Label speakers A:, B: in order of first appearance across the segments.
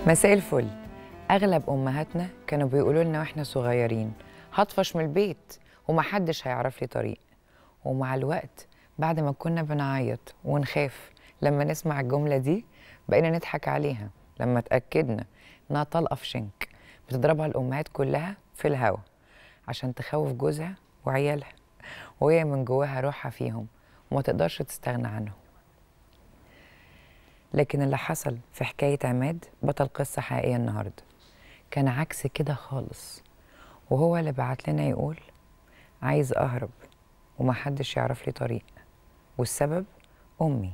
A: مساء الفل اغلب امهاتنا كانوا بيقولوا لنا واحنا صغيرين هطفش من البيت ومحدش هيعرف لي طريق ومع الوقت بعد ما كنا بنعيط ونخاف لما نسمع الجمله دي بقينا نضحك عليها لما اتاكدنا انها طلقه في شنك بتضربها الامهات كلها في الهوا عشان تخوف جوزها وعيالها وهي من جواها روحها فيهم وما تقدرش تستغنى عنهم لكن اللي حصل في حكاية عماد بطل قصة حقيقية النهاردة كان عكس كده خالص وهو اللي بعت لنا يقول عايز أهرب ومحدش يعرف لي طريق والسبب أمي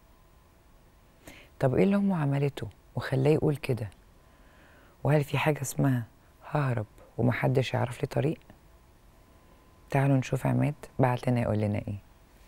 A: طب إيه اللي أمه عملته وخلاه يقول كده وهل في حاجة اسمها ههرب ومحدش يعرف لي طريق تعالوا نشوف عماد بعت لنا يقول لنا إيه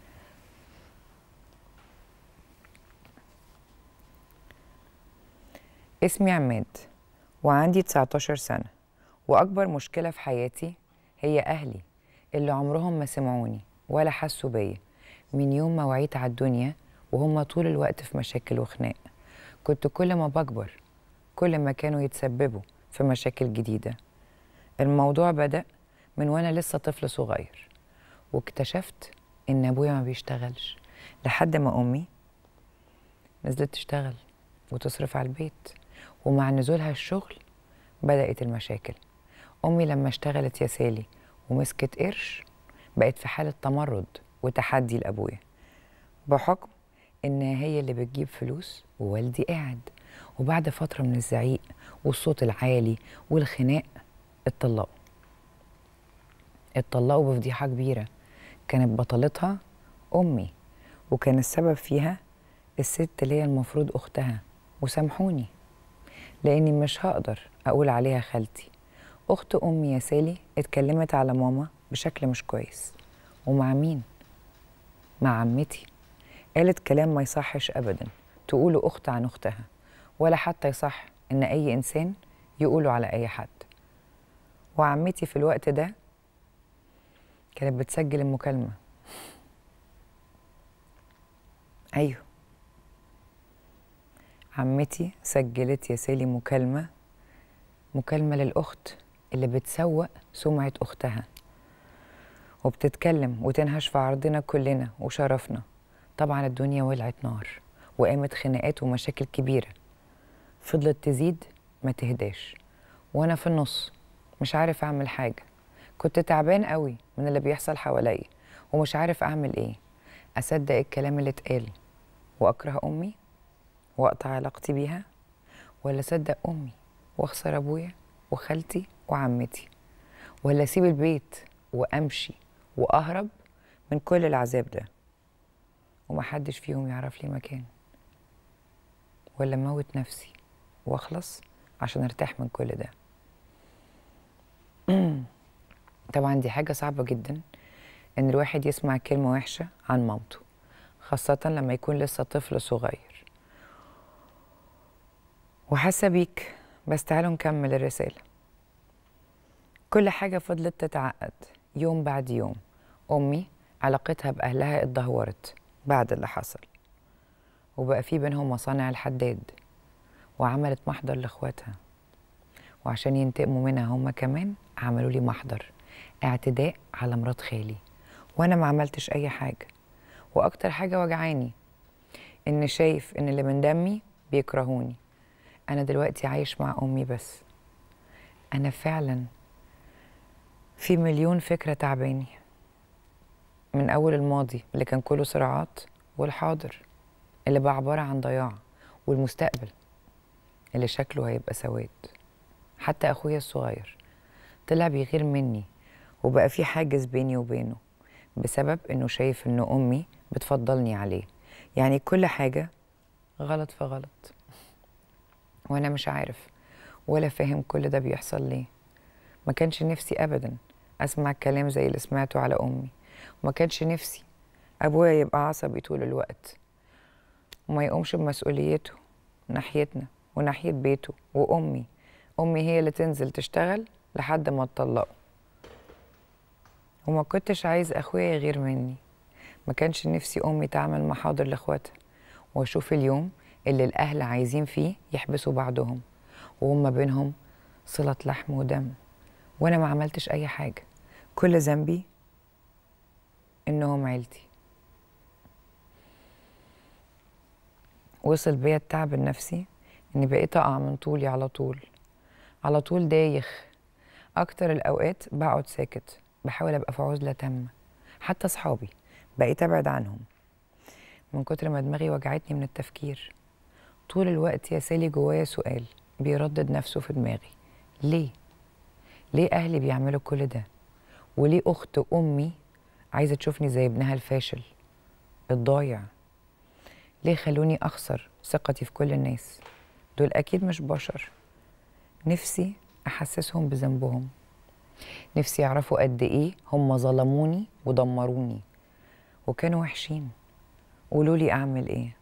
A: اسمي عماد وعندي 19 سنة وأكبر مشكلة في حياتي هي أهلي اللي عمرهم ما سمعوني ولا حسوا بيا من يوم ما وعيت على الدنيا وهم طول الوقت في مشاكل وخناق كنت كل ما بكبر كل ما كانوا يتسببوا في مشاكل جديدة الموضوع بدأ من وأنا لسه طفل صغير واكتشفت إن أبويا ما بيشتغلش لحد ما أمي نزلت تشتغل وتصرف على البيت ومع نزولها الشغل بدأت المشاكل أمي لما اشتغلت يا سالي ومسكت قرش بقت في حالة تمرد وتحدي لأبويا بحكم إن هي اللي بتجيب فلوس ووالدي قاعد وبعد فترة من الزعيق والصوت العالي والخناق اتطلقوا اتطلقوا بفضيحة كبيرة كانت بطلتها أمي وكان السبب فيها الست اللي هي المفروض أختها وسامحوني لاني مش هقدر اقول عليها خالتي اخت امي يا سالي اتكلمت على ماما بشكل مش كويس ومع مين مع عمتي قالت كلام ما يصحش ابدا تقوله اخت عن اختها ولا حتى يصح ان اي انسان يقوله على اي حد وعمتي في الوقت ده كانت بتسجل المكالمه ايوه عمتي سجلت يا سالي مكالمة مكالمة للأخت اللي بتسوق سمعة أختها وبتتكلم وتنهش في عرضنا كلنا وشرفنا طبعا الدنيا ولعت نار وقامت خناقات ومشاكل كبيرة فضلت تزيد ما تهداش وأنا في النص مش عارف أعمل حاجة كنت تعبان قوي من اللي بيحصل حواليا ومش عارف أعمل إيه أصدق الكلام اللي اتقال وأكره أمي واقطع علاقتي بيها ولا اصدق امي واخسر ابويا وخالتي وعمتي ولا اسيب البيت وامشي واهرب من كل العذاب ده ومحدش فيهم يعرف لي مكان ولا اموت نفسي واخلص عشان ارتاح من كل ده طبعا دي حاجة صعبة جدا ان الواحد يسمع كلمة وحشة عن مامته خاصة لما يكون لسه طفل صغير وحاسه بيك بس تعالوا نكمل الرساله كل حاجه فضلت تتعقد يوم بعد يوم امي علاقتها باهلها اتدهورت بعد اللي حصل وبقى في بينهم مصانع الحداد وعملت محضر لاخواتها وعشان ينتقموا منها هما كمان عملوا لي محضر اعتداء على مرات خالي وانا ما عملتش اي حاجه واكتر حاجه وجعاني ان شايف ان اللي من دمي بيكرهوني أنا دلوقتي عايش مع أمي بس أنا فعلا في مليون فكرة تعباني من أول الماضي اللي كان كله صراعات والحاضر اللي بقى عبارة عن ضياع والمستقبل اللي شكله هيبقى سواد حتى أخويا الصغير طلع بيغير مني وبقى في حاجز بيني وبينه بسبب إنه شايف إن أمي بتفضلني عليه يعني كل حاجة غلط في غلط وانا مش عارف ولا فاهم كل ده بيحصل ليه ما كانش نفسي ابدا اسمع كلام زي اللي سمعته على امي وما كانش نفسي ابويا يبقى عصبي طول الوقت وما يقومش بمسؤوليته ناحيتنا وناحيه بيته وامي امي هي اللي تنزل تشتغل لحد ما اتطلقوا وما كنتش عايز اخويا يغير مني ما كانش نفسي امي تعمل محاضر لاخواتها واشوف اليوم اللي الاهل عايزين فيه يحبسوا بعضهم وهم بينهم صلة لحم ودم وأنا ما عملتش أي حاجة كل ذنبي إنهم عيلتي وصل بيا التعب النفسي إني بقيت أقع من طولي على طول على طول دايخ أكتر الأوقات بقعد ساكت بحاول أبقى في عزلة تامة حتى أصحابي بقيت أبعد عنهم من كتر ما دماغي وجعتني من التفكير طول الوقت يا سالي جوايا سؤال بيردد نفسه في دماغي ليه؟ ليه أهلي بيعملوا كل ده؟ وليه أخت أمي عايزة تشوفني زي ابنها الفاشل الضايع؟ ليه خلوني أخسر ثقتي في كل الناس؟ دول أكيد مش بشر نفسي أحسسهم بذنبهم نفسي يعرفوا قد إيه هم ظلموني ودمروني وكانوا وحشين قولوا لي أعمل إيه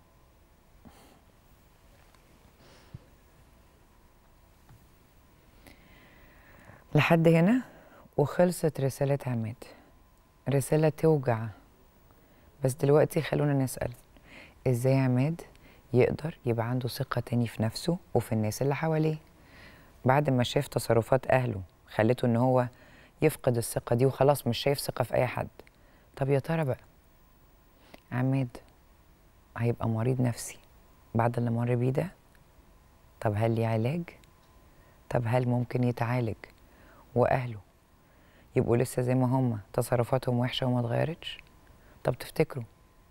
A: لحد هنا وخلصت رسالة عماد رسالة توجع بس دلوقتي خلونا نسأل ازاي عماد يقدر يبقى عنده ثقة تاني في نفسه وفي الناس اللي حواليه بعد ما شاف تصرفات أهله خلته إن هو يفقد الثقة دي وخلاص مش شايف ثقة في أي حد طب يا ترى بقى عماد هيبقى مريض نفسي بعد اللي مر بيه ده طب هل ليه علاج طب هل ممكن يتعالج واهله يبقوا لسه زي ما هم تصرفاتهم وحشه وما اتغيرتش طب تفتكروا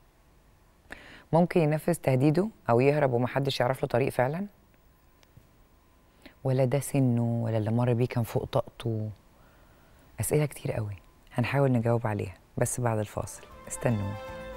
A: ممكن ينفذ تهديده او يهرب ومحدش يعرف له طريق فعلا ولا ده سنه ولا اللي مر بيه كان فوق طاقته اسئله كتير قوي هنحاول نجاوب عليها بس بعد الفاصل استنوني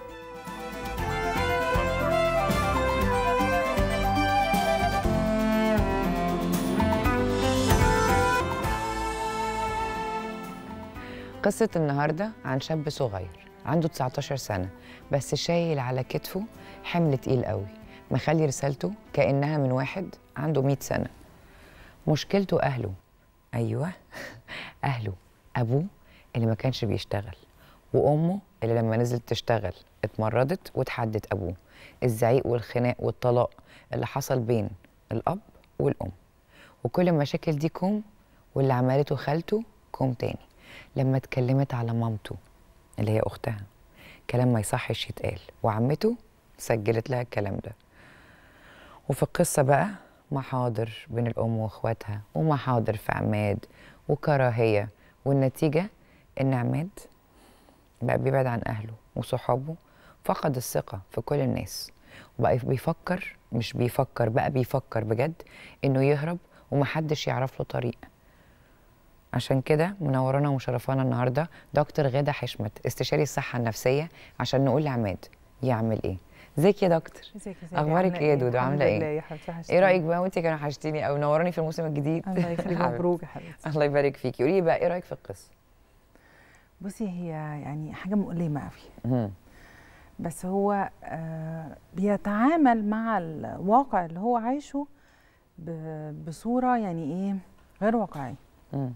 A: قصة النهاردة عن شاب صغير عنده 19 سنة بس شايل على كتفه حمل تقيل قوي مخلي رسالته كأنها من واحد عنده 100 سنة مشكلته أهله أيوة أهله أبوه اللي ما كانش بيشتغل وأمه اللي لما نزلت تشتغل اتمرضت وتحدت أبوه الزعيق والخناق والطلاق اللي حصل بين الأب والأم وكل المشاكل دي كوم واللي عملته خالته كوم تاني لما اتكلمت على مامته اللي هي اختها كلام ما يصحش يتقال وعمته سجلت لها الكلام ده وفي القصة بقى محاضر بين الأم وإخواتها ومحاضر في عماد وكراهية والنتيجة إن عماد بقى بيبعد عن أهله وصحابه فقد الثقة في كل الناس وبقى بيفكر مش بيفكر بقى بيفكر بجد إنه يهرب ومحدش يعرف له طريق عشان كده منورانا ومشرفانا النهارده دكتور غاده حشمت استشاري الصحه النفسيه عشان نقول لعماد يعمل ايه ازيك يا دكتور
B: ازيك يا سيدي
A: اخبارك ايه يا دودو عامله ايه
B: يا حبيبتي
A: ايه رايك بقى وانت كانوا وحشتيني او نوراني في الموسم الجديد
B: الله يخليك مبروك يا حبيبتي
A: الله يبارك فيكي قولي لي بقى ايه رايك في القصه
B: بصي هي يعني حاجه مؤلمه قوي
A: مم.
B: بس هو آه بيتعامل مع الواقع اللي هو عايشه ب- بصوره يعني ايه غير واقعيه
A: مم.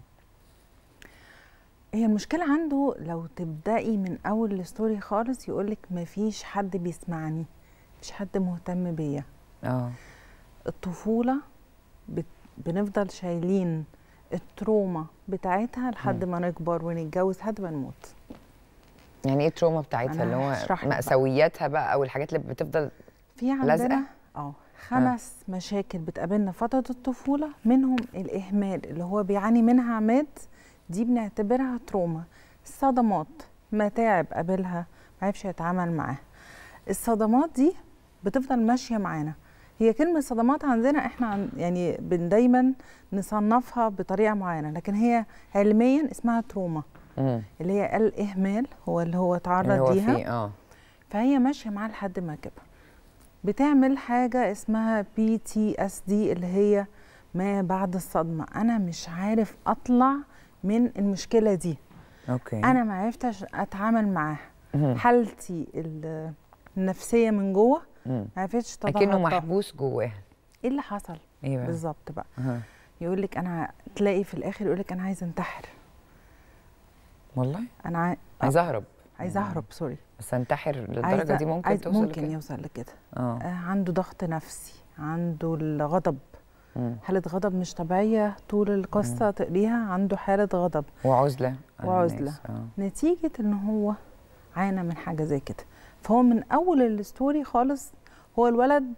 B: هي المشكله عنده لو تبدأي من اول الستوري خالص يقولك مفيش حد بيسمعني مفيش حد مهتم بيا
A: اه
B: الطفولة بت... بنفضل شايلين التروما بتاعتها لحد ما نكبر ونتجوز لحد ما نموت
A: يعني ايه التروما بتاعتها
B: أنا
A: اللي هو
B: هشرح لك بقى.
A: مأساوياتها بقى او الحاجات اللي بتفضل
B: في
A: لازقة؟
B: عندنا اه خمس مشاكل بتقابلنا في فترة الطفولة منهم الإهمال اللي هو بيعاني منها عماد دي بنعتبرها تروما الصدمات متاعب قابلها ما عرفش يتعامل معاها الصدمات دي بتفضل ماشية معانا هي كلمة صدمات عندنا احنا عن يعني بن دايما نصنفها بطريقة معينة لكن هي علميا اسمها تروما
A: مم.
B: اللي هي الإهمال هو اللي هو
A: اللي
B: تعرض
A: هو
B: ليها
A: فيه اه
B: فهي ماشيه معاه لحد ما كبر بتعمل حاجه اسمها بي تي اس دي اللي هي ما بعد الصدمه انا مش عارف اطلع من المشكله دي
A: اوكي
B: انا ما عرفتش اتعامل معاها
A: مم.
B: حالتي ال- النفسيه من جوه
A: مم.
B: ما عرفتش
A: اكنه
B: تتخطى
A: محبوس جواها
B: ايه اللي حصل
A: ايه بقى
B: بالظبط بقى
A: أها.
B: يقول لك انا تلاقي في الاخر يقول لك انا عايز انتحر
A: والله
B: انا عاي...
A: عايز اهرب
B: عايز اهرب سوري
A: بس انتحر للدرجه
B: عايزه
A: دي ممكن
B: عايز
A: توصل
B: ممكن
A: لكده؟
B: يوصل لكده
A: اه
B: آه، عنده ضغط نفسي عنده الغضب
A: مم.
B: حاله غضب مش طبيعيه طول القصه تقريها عنده حاله غضب
A: وعزله عن
B: وعزلة.
A: الناس. آه.
B: نتيجه ان هو عانى من حاجه زي كده فهو من اول الستوري خالص هو الولد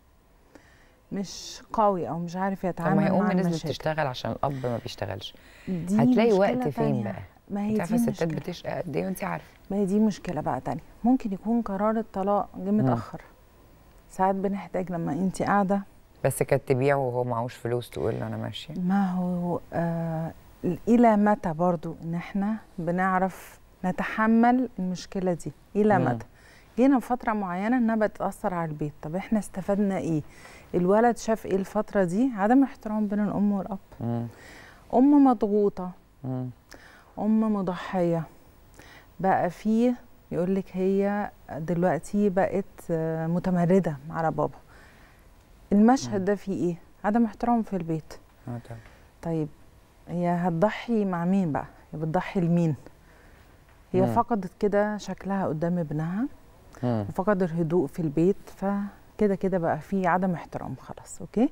B: مش قوي او مش عارف
A: طب ما
B: يتعامل
A: هي
B: مع
A: ام نزلت
B: المشاكل
A: تشتغل عشان الاب ما بيشتغلش
B: دي
A: هتلاقي
B: مشكلة
A: وقت فين
B: تانية.
A: بقى
B: ما هي
A: انت
B: دي
A: عارفه الستات
B: مشكلة.
A: بتشقى قد ايه وانت عارفه
B: ما هي دي مشكلة بقى تانية ممكن يكون قرار الطلاق جه متأخر ساعات بنحتاج لما انت قاعدة
A: بس كانت تبيعه وهو معهوش فلوس تقول له انا ماشيه
B: ما هو آه إلى متى برضو إن إحنا بنعرف نتحمل المشكلة دي إلى
A: مم.
B: متى جينا فترة معينة إنها بتأثر على البيت طب إحنا استفدنا إيه الولد شاف إيه الفترة دي عدم احترام بين الأم والأب
A: مم.
B: أم مضغوطة
A: مم.
B: أم مضحية بقى فيه يقول لك هي دلوقتي بقت آه، متمردة على بابا المشهد ده فيه إيه؟ عدم احترام في البيت
A: اه طبعا
B: طيب هي هتضحي مع مين بقى؟ هي بتضحي لمين؟ هي
A: مم.
B: فقدت كده شكلها قدام ابنها
A: مم.
B: وفقد الهدوء في البيت فكده كده بقى في عدم احترام خلاص اوكي؟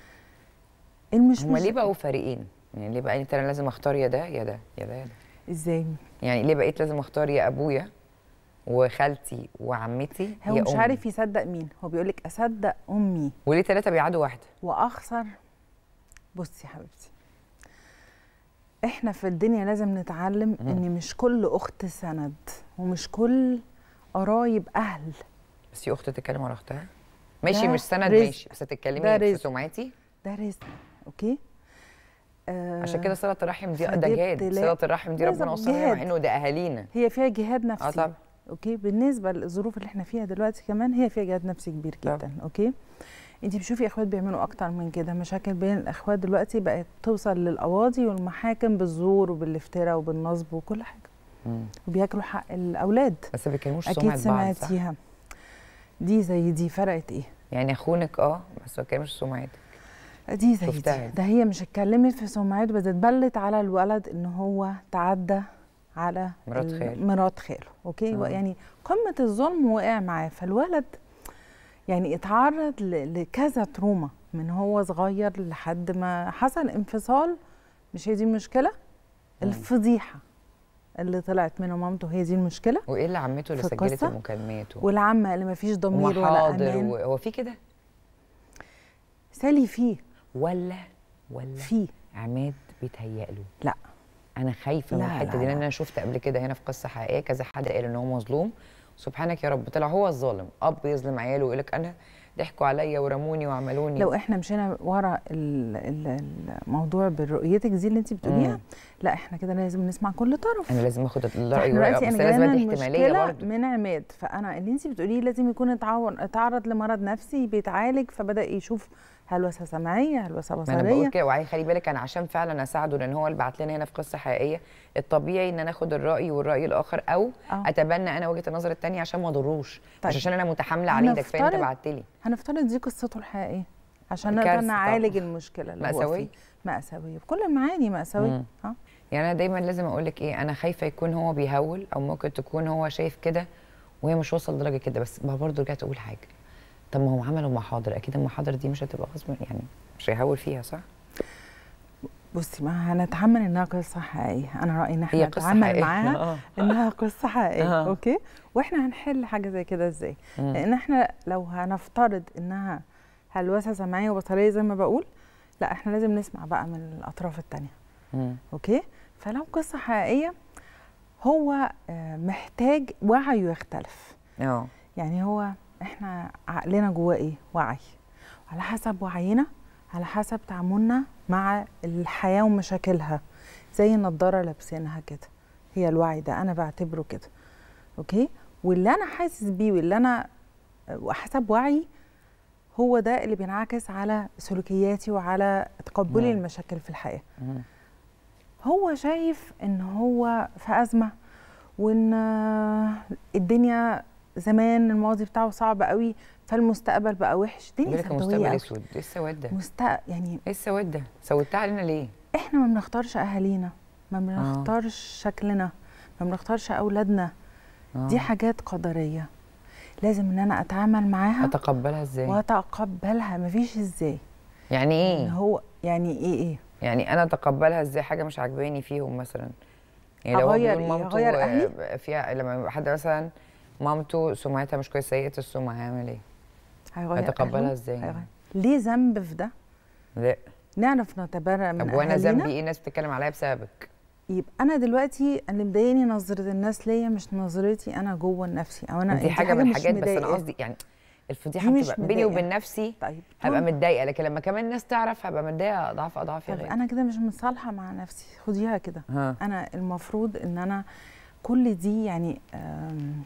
B: المش
A: هما ليه بقوا فريقين؟ يعني ليه بقى انت انا لازم اختار يا ده يا ده يا ده يا ده
B: ازاي؟
A: يعني ليه بقيت لازم اختار يا ابويا وخالتي وعمتي
B: هو
A: يا
B: مش
A: أمي؟
B: عارف يصدق مين هو بيقول لك اصدق امي
A: وليه ثلاثه بيعادوا واحده
B: واخسر بصي يا حبيبتي احنا في الدنيا لازم نتعلم
A: مم.
B: ان مش كل اخت سند ومش كل قرايب اهل
A: بس في اخت تتكلم ورا اختها ماشي
B: ده
A: مش سند
B: رزق.
A: ماشي بس
B: ده
A: تتكلمي في
B: رزق.
A: سمعتي
B: ده رزق اوكي آه
A: عشان كده صله الرحم دي ده
B: فجبت
A: جهاد
B: لا-
A: صله الرحم دي
B: لازم
A: ربنا وصلنا
B: جهاد.
A: مع انه ده اهالينا
B: هي فيها جهاد نفسي
A: اه طبعا
B: اوكي بالنسبه للظروف اللي احنا فيها دلوقتي كمان هي فيها جهاد نفسي كبير
A: طبعا.
B: جدا اوكي انت بتشوفي اخوات بيعملوا اكتر من كده مشاكل بين الاخوات دلوقتي بقت توصل للقواضي والمحاكم بالزور وبالافتراء وبالنصب وكل حاجه
A: مم.
B: وبياكلوا حق الاولاد
A: بس ما بيتكلموش
B: اكيد
A: سمعه بعض صح
B: سمعتيها دي زي دي فرقت ايه
A: يعني اخونك اه بس ما بيتكلمش سمعتك
B: دي زي
A: شفتها
B: دي
A: دي.
B: ده هي مش اتكلمت في سمعته بس اتبلت على الولد ان هو تعدى على
A: مرات
B: ال-
A: خاله.
B: مرات خاله اوكي
A: آه.
B: يعني قمه الظلم وقع معاه فالولد يعني اتعرض ل- لكذا تروما من هو صغير لحد ما حصل انفصال مش هي دي المشكله
A: مم.
B: الفضيحه اللي طلعت من مامته هي دي المشكله
A: وايه اللي عمته اللي
B: في
A: سجلت
B: القصة؟
A: المكالمات و-
B: والعمه اللي ما فيش ضمير ولا
A: ومحاضر
B: امان
A: و- هو في كده
B: سالي فيه
A: ولا ولا
B: فيه
A: عماد بيتهيأ له
B: لا.
A: انا خايفه من
B: لا،
A: الحته
B: لا،
A: دي لان
B: لا.
A: انا شفت قبل كده هنا في قصه حقيقيه كذا حد قال ان هو مظلوم سبحانك يا رب طلع هو الظالم اب يظلم عياله ويقول لك انا ضحكوا عليا ورموني وعملوني
B: لو احنا مشينا ورا ال- ال- الموضوع برؤيتك دي اللي انت بتقوليها
A: مم.
B: لا احنا كده لازم نسمع كل طرف
A: انا لازم اخد الراي
B: فاحنا
A: والرأي
B: دلوقتي
A: بس
B: انا
A: لازم
B: جاية
A: ادي احتماليه
B: المشكله
A: برضه
B: من عماد فانا اللي انت بتقوليه لازم يكون اتعور اتعرض لمرض نفسي بيتعالج فبدا يشوف هلوسه سمعيه هلوسه
A: ما انا بقول
B: بصريه
A: كده وعايز خلي بالك انا عشان فعلا اساعده لان هو اللي بعت لنا هنا في قصه حقيقيه الطبيعي ان انا اخد الراي والراي الاخر او
B: اه
A: اتبنى انا وجهه النظر الثانيه عشان ما اضروش
B: طيب.
A: مش عشان انا متحامله عليه ده كفايه انت
B: هنفترض-
A: بعت لي
B: هنفترض دي قصته الحقيقيه عشان نقدر
A: كارثة
B: نعالج
A: طبعاً.
B: المشكله اللي هو
A: مأساوية؟
B: فيه مأساوية بكل المعاني مأساوية
A: مم.
B: اه
A: يعني انا دايما لازم اقول لك ايه انا خايفه يكون هو بيهول او ممكن تكون هو شايف كده وهي مش واصل لدرجه كده بس ما برضه رجعت اقول حاجه طب ما هو عملوا محاضر اكيد المحاضر دي مش هتبقى غصب يعني مش هيهول فيها صح
B: بصي ما هنتحمل انها قصه حقيقيه انا رايي ان احنا
A: هي قصه
B: نتعامل
A: حقيقيه
B: معاها
A: آه.
B: انها قصه حقيقيه
A: آه.
B: اوكي واحنا هنحل حاجه زي كده ازاي
A: مم.
B: لان احنا لو هنفترض انها هلوسه سمعيه وبصريه زي ما بقول لا احنا لازم نسمع بقى من الاطراف التانية
A: مم.
B: اوكي فلو قصه حقيقيه هو آه، محتاج وعيه يختلف
A: اه
B: يعني هو احنا عقلنا جواه ايه وعي على حسب وعينا على حسب تعاملنا مع الحياه ومشاكلها زي النضاره لابسينها كده هي الوعي ده انا بعتبره كده اوكي واللي انا حاسس بيه واللي انا وحسب وعي هو ده اللي بينعكس على سلوكياتي وعلى تقبلي
A: نعم.
B: المشاكل في الحياه
A: مم.
B: هو شايف ان هو في ازمه وان الدنيا زمان الماضي بتاعه صعب قوي فالمستقبل بقى وحش الدنيا
A: بيقول لك
B: سوداوية
A: المستقبل
B: قوي.
A: اسود ايه السواد ده
B: مست... يعني
A: ايه السواد ده سودتها علينا ليه
B: احنا ما بنختارش اهالينا ما بنختارش شكلنا ما بنختارش اولادنا
A: آه.
B: دي حاجات قدريه لازم ان انا اتعامل معاها
A: اتقبلها ازاي
B: واتقبلها مفيش ازاي
A: يعني
B: ان
A: ايه
B: هو يعني ايه ايه
A: يعني انا اتقبلها ازاي حاجه مش عاجباني فيهم مثلا يعني لو هو
B: أغير
A: بيقول
B: إيه؟
A: مامته
B: أغير أهلي؟
A: آه، فيها لما يبقى حد مثلا مامته سمعتها مش كويسه سيئه السمعه هيعمل ايه
B: هيغير
A: هيتقبلها
B: أهله؟
A: ازاي
B: هيغير. ليه ذنب في ده
A: لا
B: نعرف نتبرأ من
A: طب وانا
B: أهالينا
A: ذنبي ايه الناس بتتكلم عليا بسببك
B: يبقى انا دلوقتي اللي مضايقني نظره الناس ليا مش نظرتي انا جوه نفسي او انا
A: دي حاجه من
B: مش
A: الحاجات بس انا
B: مضايقاك.
A: قصدي يعني الفضيحه
B: دي مش
A: بتبقى بيني
B: مضايقة.
A: وبين نفسي
B: طيب
A: هبقى
B: طول-
A: متضايقه لكن لما كمان الناس تعرف هبقى متضايقه اضعاف اضعاف يا
B: طب
A: غالي
B: انا كده مش متصالحه مع نفسي خديها كده
A: ها
B: انا المفروض ان انا كل دي يعني آم،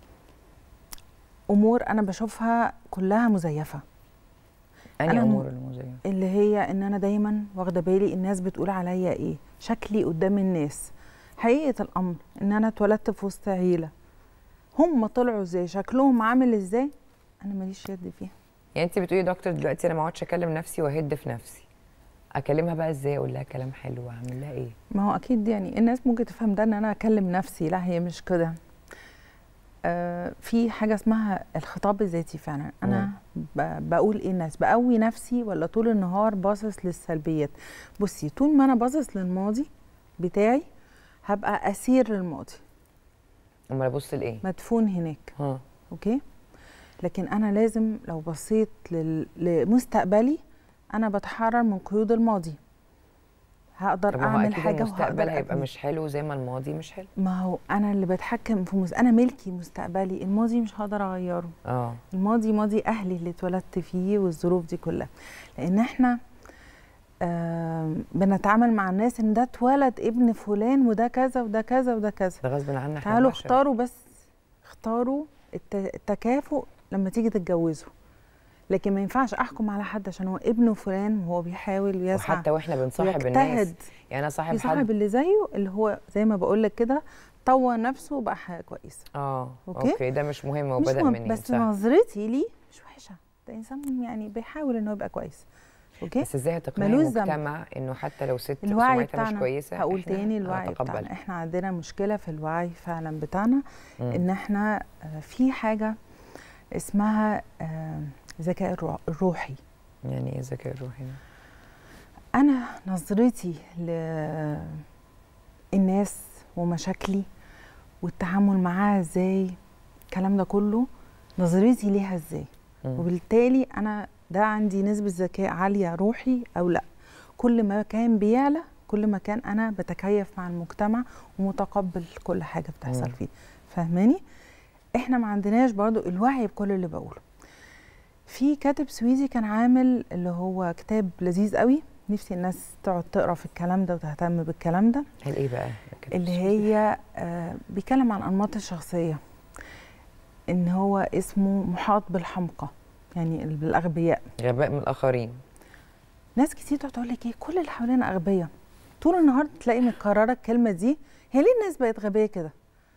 B: امور انا بشوفها كلها مزيفه
A: انهي
B: أنا م-
A: امور المزيفه
B: اللي هي ان انا دايما واخده بالي الناس بتقول عليا ايه شكلي قدام الناس حقيقه الامر ان انا اتولدت في وسط عيله هم طلعوا ازاي شكلهم عامل ازاي انا ماليش يد فيها
A: يعني انت بتقولي يا دكتور دلوقتي انا ما اقعدش اكلم نفسي واهد في نفسي اكلمها بقى ازاي اقول لها كلام حلو اعمل لها ايه
B: ما هو اكيد يعني الناس ممكن تفهم ده ان انا اكلم نفسي لا هي مش كده آه في حاجه اسمها الخطاب الذاتي فعلا انا ب- بقول ايه الناس بقوي نفسي ولا طول النهار باصص للسلبيات بصي طول ما انا باصص للماضي بتاعي هبقى اسير للماضي
A: امال ابص لايه
B: مدفون هناك
A: ها
B: اوكي لكن انا لازم لو بصيت لل... لمستقبلي انا بتحرر من قيود الماضي هقدر
A: طب ما هو
B: اعمل
A: اكيد
B: حاجه
A: المستقبل
B: وهقدر
A: هيبقى
B: أبني.
A: مش حلو زي ما الماضي مش حلو
B: ما هو انا اللي بتحكم في مس... انا ملكي مستقبلي الماضي مش هقدر اغيره
A: اه
B: الماضي ماضي اهلي اللي اتولدت فيه والظروف دي كلها لان احنا آم، بنتعامل مع الناس ان ده اتولد ابن فلان وده كذا وده كذا وده كذا
A: ده غصب عنا احنا
B: تعالوا
A: بشر.
B: اختاروا بس اختاروا الت- التكافؤ لما تيجي تتجوزوا لكن ما ينفعش احكم على حد عشان هو ابنه فلان وهو بيحاول ويسعى
A: وحتى واحنا بنصاحب الناس
B: ويجتهد
A: يعني انا صاحب
B: يصاحب
A: حد
B: اللي زيه اللي هو زي ما بقول لك كده طور نفسه وبقى حاجه كويسه
A: اه
B: أوكي؟
A: اوكي, أوكي ده مش مهم
B: مش
A: وبدا
B: مهم
A: منين
B: بس
A: صح
B: نظرتي ليه مش وحشه ده انسان يعني بيحاول انه يبقى كويس اوكي
A: بس ازاي هتقنعي
B: ملوش ذنب.
A: المجتمع انه حتى لو ست
B: الوعي
A: سمعتها
B: بتاعنا
A: مش كويسه
B: هقول
A: إحنا
B: تاني الوعي
A: هنتقبل.
B: بتاعنا احنا عندنا مشكله في الوعي فعلا بتاعنا
A: مم.
B: ان احنا آه، في حاجه اسمها آه، الذكاء الرو- الروحي
A: يعني ايه الذكاء الروحي ده؟
B: انا نظرتي للناس ومشاكلي والتعامل معاها ازاي الكلام ده كله نظرتي ليها ازاي
A: مم.
B: وبالتالي انا ده عندي نسبه ذكاء عاليه روحي او لا كل ما كان بيعلى كل ما كان انا بتكيف مع المجتمع ومتقبل كل حاجه بتحصل
A: مم.
B: فيه فاهماني احنا ما عندناش برضو الوعي بكل اللي بقوله في كاتب سويدي كان عامل اللي هو كتاب لذيذ قوي نفسي الناس تقعد تقرا في الكلام ده وتهتم بالكلام ده
A: قال ايه بقى كده
B: اللي هي آه بيتكلم عن انماط الشخصيه ان هو اسمه محاط بالحمقى يعني بالاغبياء
A: غباء من الاخرين
B: ناس كتير تقعد تقول لك ايه كل اللي حوالينا اغبياء طول النهار تلاقي متكرره الكلمه دي هي ليه الناس بقت غبيه كده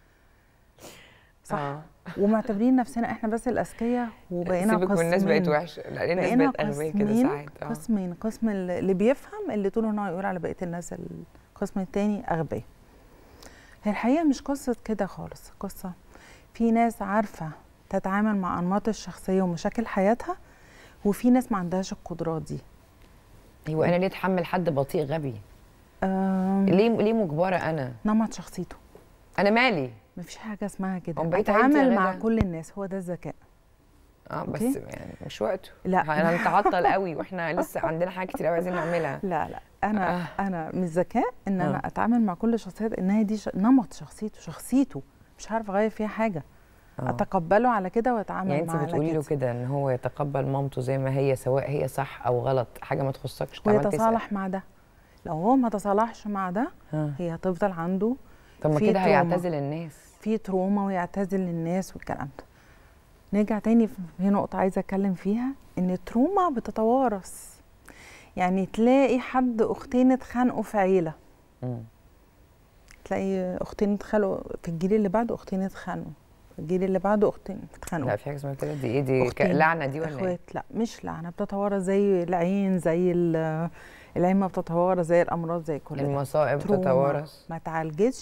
B: صح
A: آه.
B: ومعتبرين نفسنا احنا بس الاذكياء وبقينا
A: سيبك من الناس بقت
B: قسمين.
A: وحشه لا الناس
B: بقينا
A: بقت اغبياء كده
B: قسمين
A: ساعات آه.
B: قسمين قسم اللي بيفهم اللي طول النهار يقول على بقيه الناس القسم التاني اغبياء هي الحقيقه مش قصه كده خالص قصه في ناس عارفه تتعامل مع انماط الشخصيه ومشاكل حياتها وفي ناس ما عندهاش القدرات دي
A: ايوه انا ليه اتحمل حد بطيء غبي
B: أم،
A: ليه ليه مجبره انا
B: نمط شخصيته
A: انا مالي
B: مفيش حاجه اسمها كده
A: أم بقيت عيلتي
B: اتعامل مع
A: غدا.
B: كل الناس هو ده الذكاء
A: اه بس
B: أوكي.
A: يعني مش وقته
B: لا.
A: انا نتعطل قوي واحنا لسه عندنا حاجات كتير قوي عايزين نعملها
B: لا لا انا
A: آه.
B: انا من الذكاء ان انا
A: آه.
B: اتعامل مع كل الشخصيات انها دي ش... نمط شخصيته شخصيته مش عارف اغير فيها حاجه
A: آه.
B: اتقبله على كده واتعامل
A: يعني انت
B: معاه
A: بتقولي
B: على
A: له
B: كده
A: كده ان هو يتقبل مامته زي ما هي سواء هي صح او غلط حاجه ما تخصكش تعمل تسأل.
B: ويتصالح مع ده لو هو ما تصالحش مع ده
A: آه.
B: هي هتفضل عنده
A: طب ما
B: في
A: كده
B: تروما.
A: هيعتزل الناس
B: في تروما ويعتزل للناس والكلام ده نرجع تاني في في نقطة عايزة أتكلم فيها إن التروما بتتوارث يعني تلاقي حد أختين اتخانقوا في عيلة
A: مم.
B: تلاقي أختين اتخانقوا في الجيل اللي بعده أختين اتخانقوا في الجيل اللي بعده أختين اتخانقوا
A: لا في حاجه اسمها كده دي ايه دي ك-
B: أختين،
A: لعنه دي ولا ايه
B: اخوات لا مش لعنه بتتوارث زي العين زي ال- العين ما بتتوارث زي الامراض زي كل ده
A: المصائب
B: تروما
A: تتوارث
B: ما تعالجتش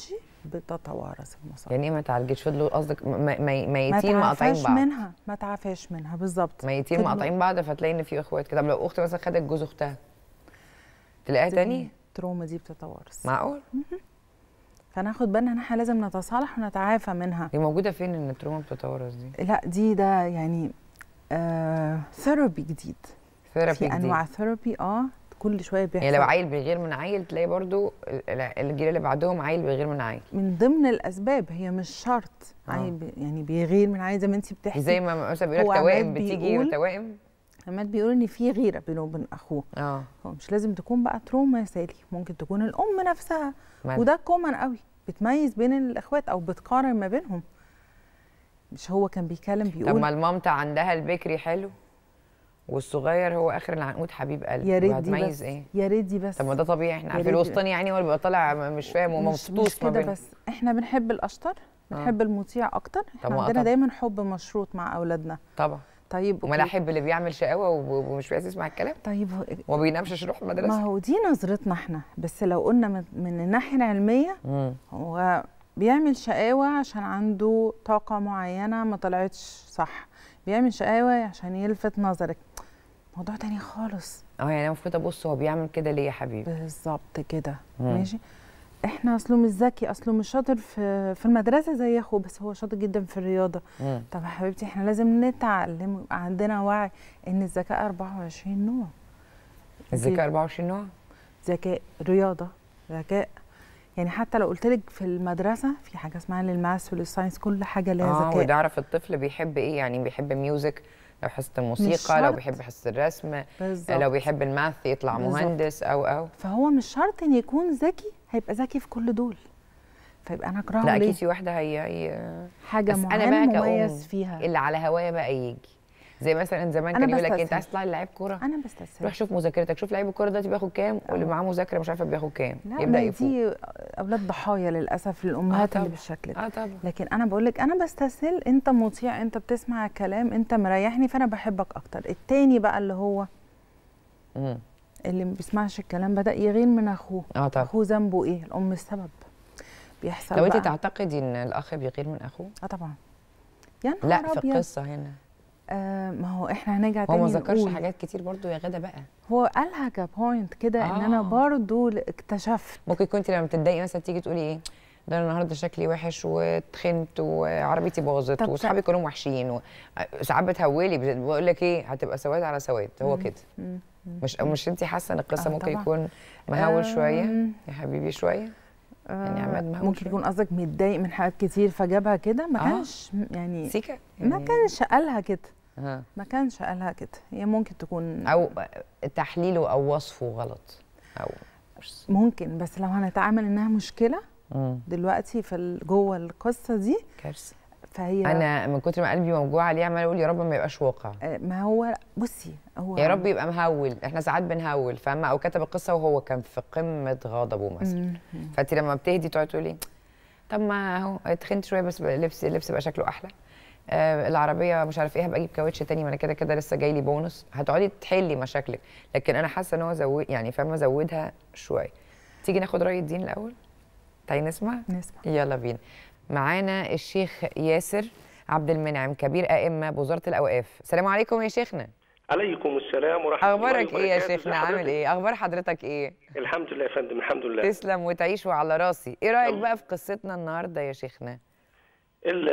B: بتتوارث المصايب
A: يعني ايه ما تعالجتش فضلوا قصدك م- م- مي-
B: ما
A: ميتين مقاطعين
B: تعافاش
A: بعض
B: منها ما تعافاش منها بالظبط
A: ميتين
B: فضلوا-
A: مقاطعين بعض فتلاقي ان في اخوات كده طب لو اخت مثلا خدت جوز اختها تلاقيها تاني
B: التروما دي بتتوارث
A: معقول
B: فناخد بالنا ان احنا لازم نتصالح ونتعافى منها
A: هي موجوده فين ان التروما بتتورث دي
B: لا دي ده يعني آه ثيرابي جديد
A: ثيرابي
B: في
A: جديد
B: انواع ثيرابي اه كل شويه بيحصل
A: يعني لو عيل بيغير من عيل تلاقي برضو ال- ال- الجيل اللي بعدهم عيل بيغير من عيل
B: من ضمن الاسباب هي مش شرط
A: آه.
B: عيل بي يعني بيغير من عيل زي ما انت بتحكي
A: زي ما مثلا بيقول
B: هو
A: لك توائم
B: عماد
A: بتيجي
B: بيقول-
A: توائم
B: عماد بيقول ان في غيره بينه وبين اخوه
A: اه
B: هو مش لازم تكون بقى تروما يا سالي ممكن تكون الام نفسها
A: مال.
B: وده كومن قوي بتميز بين الاخوات او بتقارن ما بينهم مش هو كان بيتكلم
A: طب
B: بيقول
A: ما المامتا عندها البكري حلو والصغير هو اخر العنقود حبيب قلب
B: يا ريت دي
A: وهتميز
B: بس
A: ايه
B: يا ريت دي بس
A: طب ما ده طبيعي احنا
B: يا
A: عارفين
B: ريت-
A: الوسطاني يعني هو اللي بيبقى طالع م- مش فاهم
B: مش, مش
A: ومفطوس ما
B: كده
A: بينهم
B: بس احنا بنحب الاشطر بنحب المطيع اكتر
A: طب
B: احنا
A: ما
B: عندنا
A: طبعا.
B: دايما حب مشروط مع اولادنا
A: طبعا
B: طيب
A: وما
B: أوكي.
A: احب اللي بيعمل شقاوه وب- ومش عايز يسمع الكلام
B: طيب هو-
A: وما بينامش يروح
B: ما
A: المدرسه
B: هو دي نظرتنا احنا بس لو قلنا من, من الناحيه العلميه
A: مم.
B: هو بيعمل شقاوة عشان عنده طاقة معينة ما طلعتش صح بيعمل شقاوة عشان يلفت نظرك موضوع تاني خالص
A: اه يعني انا المفروض ابص هو بيعمل كده ليه يا حبيبي
B: بالظبط كده
A: مم.
B: ماشي احنا اصله مش ذكي اصله مش شاطر في في المدرسه زي اخوه بس هو شاطر جدا في الرياضه
A: مم.
B: طب يا حبيبتي احنا لازم نتعلم يبقى عندنا وعي ان الذكاء 24 نوع
A: الذكاء 24 نوع
B: ذكاء رياضه ذكاء يعني حتى لو قلت لك في المدرسه في حاجه اسمها للماث وللساينس كل حاجه لها
A: اه
B: ذكاء
A: وده اعرف الطفل بيحب ايه يعني بيحب ميوزك لو حصه الموسيقى لو
B: شرط.
A: بيحب حصه الرسم
B: بالظبط
A: لو بيحب الماث يطلع
B: بالظبط.
A: مهندس او او
B: فهو مش شرط ان يكون ذكي هيبقى ذكي في كل دول فيبقى انا اكرهه
A: لا
B: ليه
A: اكيد في واحده هي, هي
B: حاجه
A: بس
B: معينه
A: انا بقى
B: مميز
A: كأم
B: فيها
A: اللي على هوايا بقى يجي زي مثلا زمان
B: أنا
A: كان يقول لك إيه، انت
B: بستسهل.
A: عايز تطلع لي لعيب كوره
B: انا بستسهل
A: روح شوف مذاكرتك شوف لعيب الكوره دلوقتي بياخد كام واللي
B: آه.
A: معاه مذاكره مش عارفه بياخد كام
B: لا
A: يبدا
B: ما
A: يفوق
B: دي اولاد ضحايا للاسف للامهات
A: طبعا.
B: اللي بالشكل ده
A: اه طبعا
B: لكن انا بقول لك انا بستسهل انت مطيع انت بتسمع الكلام انت مريحني فانا بحبك اكتر التاني بقى اللي هو
A: مم.
B: اللي ما بيسمعش الكلام بدا يغير من اخوه
A: اه طبعا
B: اخوه ذنبه ايه الام السبب بيحصل
A: لو انت
B: بقى
A: تعتقدي ان الاخ بيغير من اخوه
B: اه طبعا يا نهار
A: لا في
B: أبيض.
A: القصه هنا
B: آه ما هو احنا هنرجع
A: هو
B: تاني
A: ما ذكرش
B: نقول
A: حاجات كتير برضو يا غدا بقى
B: هو قالها كبوينت كده ان انا
A: آه.
B: برضو اكتشفت
A: ممكن كنت لما تتضايقي مثلا تيجي تقولي ايه ده انا النهارده شكلي وحش وتخنت وعربيتي باظت
B: طب
A: واصحابي كلهم وحشين و... ساعات بتهولي بت- بقول لك ايه هتبقى سواد على سواد هو
B: مم.
A: كده
B: مم.
A: مش مش انت حاسه ان القصه
B: آه
A: ممكن
B: طبعاً.
A: يكون مهول شويه
B: آم،
A: يا حبيبي شويه يعني عماد
B: آه،
A: مهول
B: ممكن
A: شوية.
B: يكون قصدك متضايق من حاجات كتير فجابها كده ما
A: آه.
B: كانش يعني
A: سيكا
B: ما
A: يعني-
B: كانش قالها كده
A: ها.
B: ما كانش قالها كده هي ممكن تكون
A: او تحليله او وصفه غلط او مش-
B: ممكن بس لو هنتعامل انها مشكله
A: مم.
B: دلوقتي في ال- جوه القصه دي
A: كارثه
B: فهي
A: انا من كتر ما قلبي موجوع عليه عمال اقول يا رب ما يبقاش واقع
B: آه، ما هو بصي هو
A: يا رب يبقى مهول احنا ساعات بنهول فاهمه او كتب القصه وهو كان في قمه غضبه مثلا
B: مم. مم.
A: فانت لما بتهدي تقعدي تقولي طب ما اهو اتخنت شويه بس بقى لبس اللبس بقى شكله احلى آه العربيه مش عارف ايه هبقى اجيب كاوتش تاني ما انا كده كده لسه جاي لي بونص هتقعدي تحلي مشاكلك لكن انا حاسه ان هو زود يعني فاهمه زودها شويه تيجي ناخد راي الدين الاول تعالي نسمع
B: نسمع
A: يلا بينا معانا الشيخ ياسر عبد المنعم كبير ائمه بوزاره الاوقاف السلام عليكم يا شيخنا
C: عليكم السلام ورحمة الله
A: اخبارك ايه يا
C: وبركاته.
A: شيخنا
C: ازي
A: عامل
C: حضرتك؟
A: ايه اخبار حضرتك ايه
C: الحمد لله يا فندم الحمد لله
A: تسلم وتعيش وعلى راسي ايه رايك
C: الله.
A: بقى في قصتنا النهارده يا شيخنا
C: ال-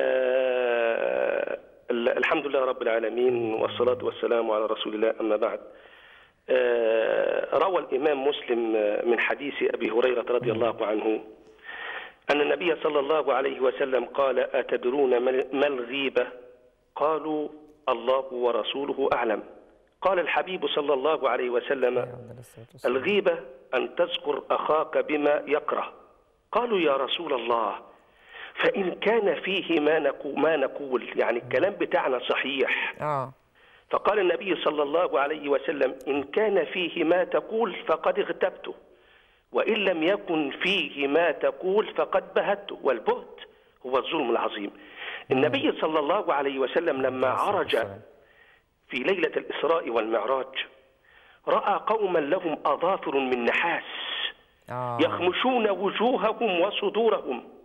C: ال- الحمد لله رب العالمين والصلاة والسلام على رسول الله أما بعد آه، روى الإمام مسلم آه، من حديث أبي هريرة رضي الله عنه أن النبي صلى الله عليه وسلم قال أتدرون ما ما الغيبة قالوا الله ورسوله أعلم قال الحبيب صلى الله عليه وسلم الغيبة أن تذكر أخاك بما يكره قالوا يا رسول الله فإن كان فيه ما نقول, ما نقول يعني الكلام بتاعنا صحيح
A: اه
C: فقال النبي صلى الله عليه وسلم إن كان فيه ما تقول فقد اغتبته وإن لم يكن فيه ما تقول فقد بهته والبهت هو الظلم العظيم النبي صلى الله عليه وسلم لما عرج في ليلة الإسراء والمعراج رأى قوما لهم أظافر من نحاس
A: اه
C: يخمشون وجوههم وصدورهم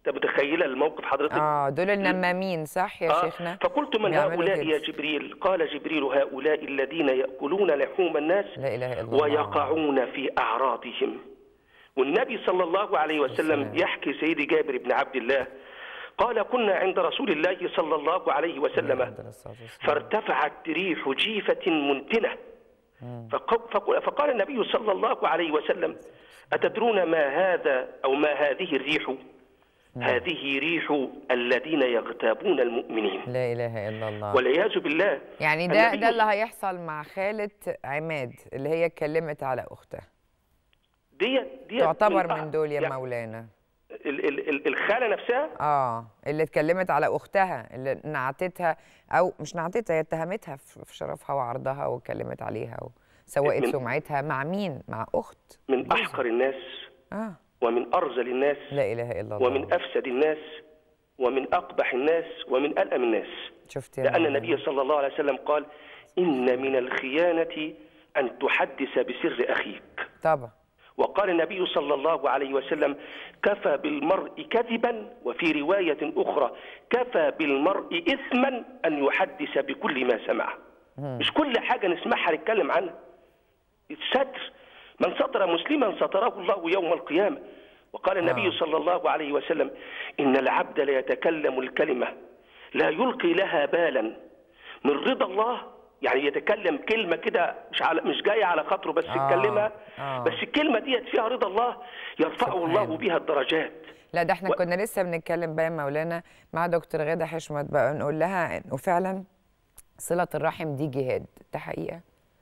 C: انت متخيله الموقف حضرتك
A: اه دول النمامين صح يا
C: آه،
A: شيخنا
C: فقلت من
A: بيعملوا
C: هؤلاء
A: كده.
C: يا جبريل قال جبريل هؤلاء الذين يأكلون لحوم الناس
A: لا اله الا الله
C: ويقعون في أعراضهم والنبي صلى الله عليه وسلم
A: والسلام.
C: يحكي سيدي جابر بن عبد الله قال كنا عند رسول الله صلى الله عليه وسلم
A: عليه الصلاة والسلام.
C: فارتفعت ريح جيفة منتنة فق- فق- فقال النبي صلى الله عليه وسلم أتدرون ما هذا أو ما هذه الريح هذه ريح الذين يغتابون المؤمنين
A: لا اله الا الله
C: والعياذ بالله
A: يعني ده
C: النبي
A: ده اللي هيحصل مع خالة عماد اللي هي اتكلمت على اختها
C: دي دي
A: تعتبر من دول يا
C: يعني
A: مولانا
C: ال- ال- ال- الخالة نفسها
A: اه اللي اتكلمت على اختها اللي نعتتها او مش نعتتها هي اتهمتها في في شرفها وعرضها واتكلمت عليها وسوقت
C: من-
A: سمعتها مع مين مع اخت
C: من أحقر الناس
A: اه
C: ومن أرذل الناس
A: لا اله الا الله
C: ومن أفسد الناس ومن أقبح الناس ومن ألأم الناس
A: شفت يا
C: لأن
A: مولانا؟
C: النبي صلى الله عليه وسلم قال إن من الخيانة أن تحدث بسر أخيك
A: طبعا
C: وقال النبي صلى الله عليه وسلم كفى بالمرء كذبا وفي رواية أخرى كفى بالمرء إثما أن يحدث بكل ما سمع مش كل حاجة نسمعها نتكلم عنها الستر من ستر مسلما ستره الله يوم القيامة وقال النبي
A: آه.
C: صلى الله عليه وسلم إن العبد ليتكلم الكلمة لا يلقي لها بالا من رضا الله يعني يتكلم كلمة كده مش على مش جاية على خاطره بس
A: آه.
C: يتكلمها
A: آه.
C: بس الكلمة ديت فيها رضا الله يرفعه الله
A: سبحانه.
C: بها الدرجات
A: لا ده احنا
C: و-
A: كنا لسه بنتكلم بقى يا مولانا مع دكتور غادة حشمت بقى نقول لها انه فعلا صلة الرحم دي جهاد ده حقيقة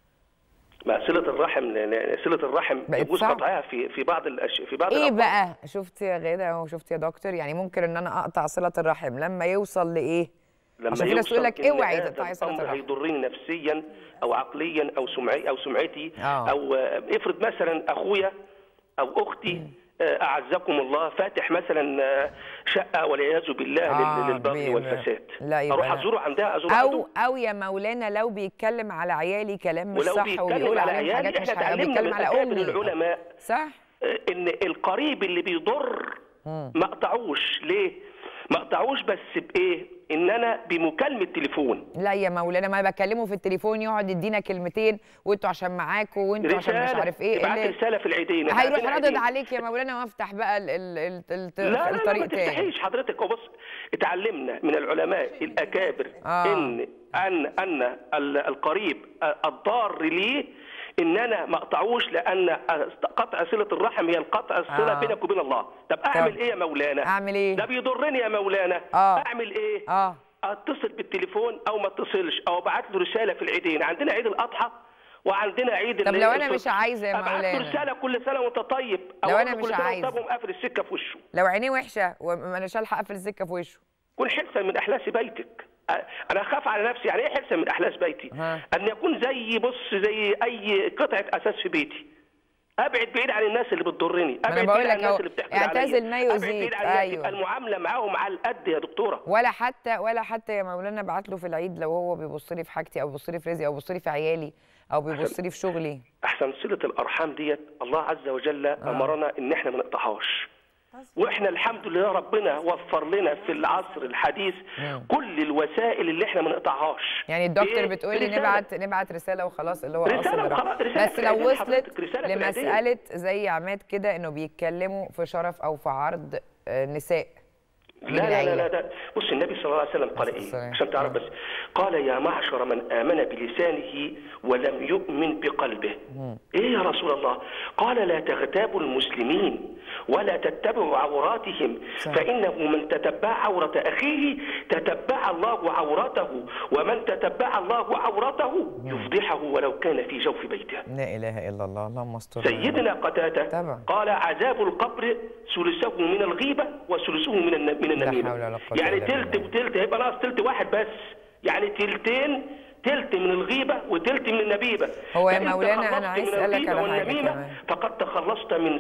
C: مع صلة الرحم لأن صلة الرحم
A: بقت
C: يجوز
A: صعب.
C: قطعها في في بعض الأش... في بعض
A: ايه
C: الأوقات.
A: بقى شفت يا غادة وشفت يا دكتور يعني ممكن ان انا اقطع صلة الرحم لما يوصل لايه
C: لما
A: عشان في ناس تقول لك
C: يوصل إن
A: اوعي
C: هذا
A: تقطعي صلة
C: الأمر
A: الرحم
C: هيضرني نفسيا أو عقليا أو سمعي أو سمعتي
A: آه.
C: أو آه، افرض مثلا أخويا أو أختي آه، أعزكم الله فاتح مثلا آه، شقة والعياذ بالله
A: آه،
C: لل- للبغي
A: بي-
C: والفساد
A: لا، يبقى
C: أروح
A: أنا-
C: أزوره عندها أزور
A: او
C: عنده
A: او يا مولانا لو بيتكلم على عيالي كلام مش
C: ولو
A: صح
C: بيتكلم
A: وبيقول
C: على
A: عليهم
C: عيالي
A: حاجات مش
C: احنا
A: حقيقية
C: تعلمنا
A: بيتكلم
C: من
A: على
C: أكابر
A: امي
C: العلماء
A: صح
C: ان القريب اللي بيضر ما اقطعوش ليه ما اقطعوش بس بايه ان انا بمكالمه تليفون
A: لا يا مولانا ما بكلمه في التليفون يقعد يدينا كلمتين وانتوا عشان معاكوا وانتوا عشان مش عارف ايه
C: ابعت
A: اللي-
C: رساله في العيدين إحنا
A: هيروح
C: عندنا
A: رادد
C: عيدين.
A: عليك يا مولانا وافتح بقى ال ال ال ال
C: لا لا, لا
A: الطريق
C: ما
A: تاني
C: تفتحيش حضرتك وبص اتعلمنا من العلماء الاكابر
A: آه.
C: ان ان ان ال- القريب الضار ليه ان انا ما اقطعوش لان قطع صله الرحم هي القطع الصله
A: آه.
C: بينك وبين الله طب اعمل
A: طب.
C: ايه يا مولانا
A: أعمل إيه؟
C: ده بيضرني يا مولانا
A: آه.
C: اعمل ايه
A: اه
C: اتصل بالتليفون او ما اتصلش او ابعت له رساله في العيدين عندنا عيد الاضحى وعندنا عيد
A: طب
C: ال-
A: لو أنا
C: الفطر.
A: مش عايزة يا
C: ابعت
A: مولانا.
C: له رساله كل سنه وانت طيب او
A: لو
C: أقول
A: أنا
C: له
A: مش
C: كل سنه
A: عايزة.
C: وانت طيب ومقفل السكه في وشه
A: لو عينيه وحشه وما اناش الحق اقفل السكه في وشه
C: كن حرصا من احلاس بيتك أ- انا اخاف على نفسي يعني ايه حرصا من احلاس بيتي
A: ها.
C: ان يكون زي بص زي اي قطعه اساس في بيتي ابعد بعيد عن الناس اللي بتضرني
A: أنا
C: ابعد
A: بقول
C: بعيد
A: لك
C: عن الناس
A: أهو،
C: اللي بتحقد
A: اعتزل
C: عليا.
A: ما
C: ابعد
A: يؤذيك،
C: بعيد عن الناس،
A: أيوة.
C: يبقى المعامله معاهم على القد يا دكتوره
A: ولا حتى ولا حتى يا مولانا ابعت له في العيد لو هو بيبص لي في حاجتي او بيبص لي في رزقي او بيبص لي في عيالي او بيبص لي في شغلي
C: احسن صله الارحام ديت الله عز وجل امرنا ان احنا ما نقطعهاش واحنا الحمد لله ربنا وفر لنا في العصر الحديث كل الوسائل اللي احنا ما نقطعهاش
A: يعني الدكتور
C: إيه؟
A: بتقول لي
C: رسالة.
A: نبعت نبعت رساله وخلاص اللي هو
C: رسالة
A: قصد الرحم.
C: وخلاص، رسالة
A: بس
C: في
A: لو
C: العيدين
A: وصلت
C: حضرتك، رسالة في العيدين.
A: لمساله زي عماد كده انه بيتكلموا في شرف او في عرض آه، نساء من
C: لا لا لا,
A: العيلة.
C: لا ده بص النبي صلى الله عليه وسلم قال
A: عليه الصلاة
C: ايه
A: والسلام.
C: عشان تعرف بس قال يا معشر من امن بلسانه ولم يؤمن بقلبه ايه يا رسول الله قال لا تغتابوا المسلمين ولا تتبعوا عوراتهم
A: صح.
C: فانه من تتبع عوره اخيه تتبع الله عورته ومن تتبع الله عورته يفضحه ولو كان في جوف بيته
A: لا اله الا الله اللهم استر
C: سيدنا قتادة
A: طبعا.
C: قال عذاب القبر ثلثه من الغيبة وثلثه من الن- من النميمة
A: حول ولا قوة
C: يعني
A: إلا
C: تلت
A: بالله.
C: وتلت هيبقى ناقص تلت واحد بس يعني تلتين تلت من الغيبة وتلت من النميمة
A: هو يا
C: فإن
A: مولانا أنا
C: تخلصت
A: عايز
C: من
A: أسألك
C: الغيبة
A: على حاجة
C: والنميمة
A: كمان.
C: فقد تخلصت من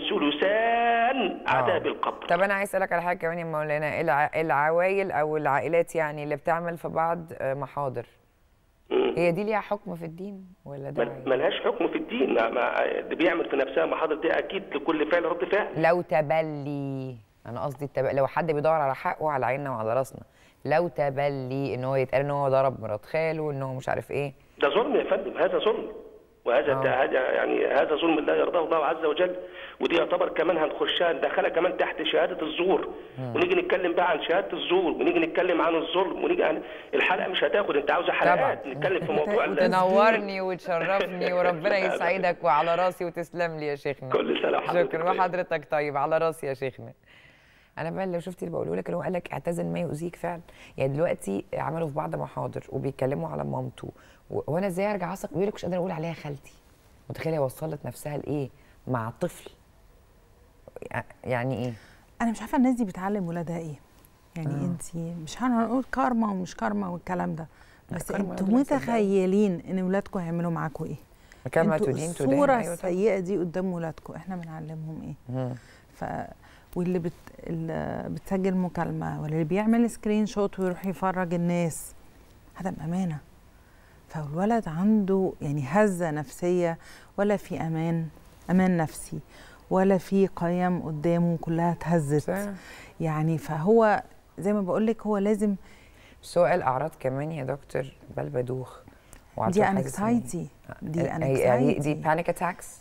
C: ثلثان عذاب
A: آه.
C: القبر
A: طب انا عايز اسالك على حاجه كمان يا مولانا الع... العوائل او العائلات يعني اللي بتعمل في بعض آه، محاضر
C: مم.
A: هي دي ليها حكم في الدين ولا ده
C: ما-
A: عادي؟
C: ملهاش حكم في الدين ما ما اللي بيعمل في نفسها محاضر دي اكيد لكل فعل رد فعل
A: لو تبلي انا قصدي التب... لو حد بيدور على حقه على عيننا وعلى راسنا لو تبلي ان هو يتقال ان هو ضرب مرات خاله ان هو مش عارف ايه
C: ده ظلم يا فندم هذا ظلم وهذا
A: آه.
C: هذا يعني هذا ظلم لا يرضاه الله عز وجل ودي يعتبر كمان هنخشها ندخلها كمان تحت شهاده الزور ونيجي نتكلم بقى عن شهاده الزور ونيجي نتكلم عن الظلم ونيجي عن الحلقه مش هتاخد انت عاوزه حلقات
A: طبعاً.
C: نتكلم في موضوع ال-
A: تنورني وتشرفني وربنا يسعدك وعلى راسي وتسلم لي يا شيخنا
C: كل سنه وحضرتك
A: شكرا
C: طيب.
A: وحضرتك طيب على راسي يا شيخنا انا بقى لو شفتي اللي بقوله لك اللي هو قال لك اعتزل ما يؤذيك فعلا يعني دلوقتي عملوا في بعض محاضر وبيتكلموا على مامته و- وانا ازاي ارجع اثق بيقول لك مش قادره اقول عليها خالتي متخيله وصلت نفسها لايه مع طفل يع- يعني ايه
B: انا مش عارفه الناس دي بتعلم ولادها ايه يعني
A: آه.
B: انت مش هنقول كارما ومش كارما والكلام ده
A: لا،
B: بس
A: كارما
B: انتوا
A: دول صدقني.
B: متخيلين ان ولادكم هيعملوا معاكم ايه
A: كما
B: انتوا
A: تدين تدان
B: الصوره
A: أيوة طبعاً.
B: السيئه دي قدام ولادكم احنا بنعلمهم ايه
A: مم.
B: ف واللي بت... اللي بتسجل مكالمه ولا اللي بيعمل سكرين شوت ويروح يفرج الناس هذا بامانه فالولد عنده يعني هزه نفسيه ولا في امان امان نفسي ولا في قيم قدامه كلها اتهزت
A: صح.
B: يعني فهو زي ما بقول لك هو لازم
A: بس هو قال اعراض كمان يا دكتور بلبدوخ وعطل
B: دي
A: حاسس إن-
B: انكسايتي دي
A: هي- يعني دي
B: انكسايتي
A: بانيك اتاكس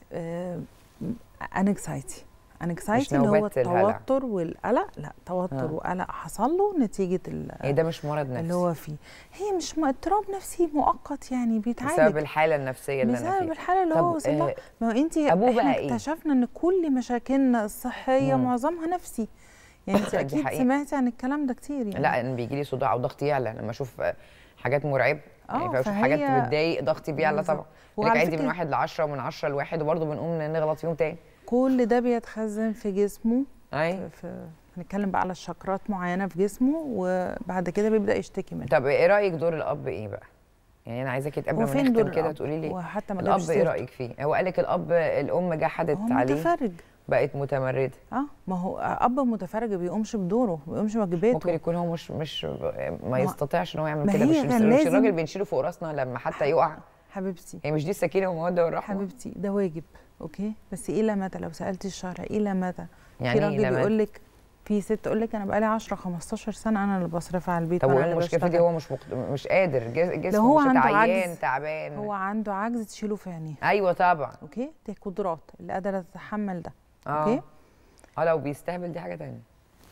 B: انكسايتي انكسايتي
A: مش
B: اللي هو
A: نوبات الهلع.
B: التوتر والقلق لا توتر
A: آه.
B: وقلق حصل له نتيجه ال-
A: يعني ده مش مرض نفسي
B: اللي هو فيه هي مش م- اضطراب نفسي مؤقت يعني
A: بسبب
B: بيتعالج
A: الحاله النفسيه اللي انا
B: بسبب
A: فيها
B: الحاله اللي
A: طب،
B: هو وصل لها
A: آه،
B: ما هو انت
A: أبوه
B: احنا
A: بقى إيه؟
B: اكتشفنا ان كل مشاكلنا الصحيه
A: مم.
B: معظمها نفسي يعني انت
A: دي
B: اكيد
A: حقيقة.
B: سمعتي عن الكلام ده كتير يعني
A: لا انا بيجي لي صداع وضغطي يعلى لما اشوف آه، حاجات مرعبه يعني
B: آه،
A: بشوف
B: فهي-
A: حاجات بتضايق ضغطي بيعلى
B: بالظبط.
A: طبعا
B: وعلى
A: لك عندي من
B: فكرة-
A: واحد لعشرة ومن عشرة لواحد وبرضه بنقوم نغلط فيهم تاني
B: كل ده بيتخزن في جسمه
A: اي
B: في هنتكلم بقى على شكرات معينه في جسمه وبعد كده بيبدا يشتكي منها
A: طب ايه رايك دور الاب ايه بقى يعني انا عايزاكي تقابل
B: هو
A: ما
B: فين دور
A: نختم كده
B: الأب؟
A: تقولي لي
B: وحتى ما جابش
A: الاب ايه
B: سيرته.
A: رايك فيه هو قال لك الاب الام جحدت
B: هو
A: عليه
B: متفرج
A: بقت متمرده
B: اه ما هو اب متفرج ما بيقومش بدوره ما بيقومش واجباته
A: ممكن يكون هو مش مش ما يستطيعش ان هو يعمل
B: ما
A: كده
B: هي
A: مش
B: كان
A: مش
B: لازم-
A: الراجل بنشيله فوق راسنا لما حتى يقع
B: حبيبتي
A: هي مش دي السكينه والموده والرحمه
B: حبيبتي ده واجب اوكي بس الى متى لو سالتي الشرع الى متى
A: يعني
B: في
A: إيه
B: راجل
A: لما-
B: يقول لك في ست تقول لك انا بقالي 10 15 سنه انا اللي بصرف على البيت
A: طب
B: وأنا
A: وايه
B: اللي
A: المشكله في دي
B: بشتغل.
A: هو مش مقت... مش قادر جس-
B: لو
A: جسمه
B: هو
A: مش
B: عنده
A: عيان
B: عجز،
A: تعبان
B: هو عنده عجز تشيله في عينيه
A: ايوه طبعا
B: اوكي دي قدرات اللي قادره تتحمل ده
A: اه
B: اوكي
A: اه لو بيستهبل دي حاجه تانية